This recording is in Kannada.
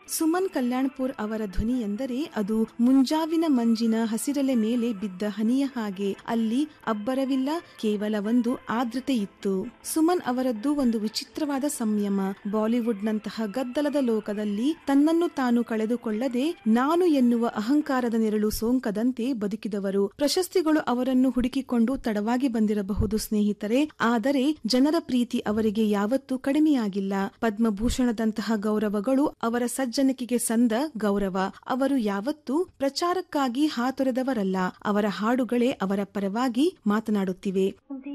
ಸುಮನ್ ಕಲ್ಯಾಣ್ಪುರ್ ಅವರ ಧ್ವನಿ ಎಂದರೆ ಅದು ಮುಂಜಾವಿನ ಮಂಜಿನ ಹಸಿರಲೆ ಮೇಲೆ ಬಿದ್ದ ಹನಿಯ ಹಾಗೆ ಅಲ್ಲಿ ಅಬ್ಬರವಿಲ್ಲ ಕೇವಲ ಒಂದು ಆರ್ದ್ರತೆ ಇತ್ತು ಸುಮನ್ ಅವರದ್ದು ಒಂದು ವಿಚಿತ್ರವಾದ ಸಂಯಮ ಬಾಲಿವುಡ್ನಂತಹ ಗದ್ದಲದ ಲೋಕದಲ್ಲಿ ತನ್ನನ್ನು ತಾನು ಕಳೆದುಕೊಳ್ಳದೆ ನಾನು ಎನ್ನುವ ಅಹಂಕಾರದ ನೆರಳು ಸೋಂಕದಂತೆ ಬದುಕಿದವರು ಪ್ರಶಸ್ತಿಗಳು ಅವರನ್ನು ಹುಡುಕಿಕೊಂಡು ತಡವಾಗಿ ಬಂದಿರಬಹುದು ಸ್ನೇಹಿತರೆ ಆದರೆ ಜನರ ಪ್ರೀತಿ ಅವರಿಗೆ ಯಾವತ್ತೂ ಕಡಿಮೆಯಾಗಿಲ್ಲ ಪದ್ಮಭೂಷಣದಂತಹ ಗೌರವಗಳು ಅವರ ಸಜ್ಜನಿಕೆಗೆ ಸಂದ ಗೌರವ ಅವರು ಯಾವತ್ತೂ ಪ್ರಚಾರಕ್ಕಾಗಿ ಹಾತೊರೆದವರಲ್ಲ ಅವರ ಹಾಡುಗಳೇ ಅವರ ಪರವಾಗಿ ಮಾತನಾಡುತ್ತಿವೆ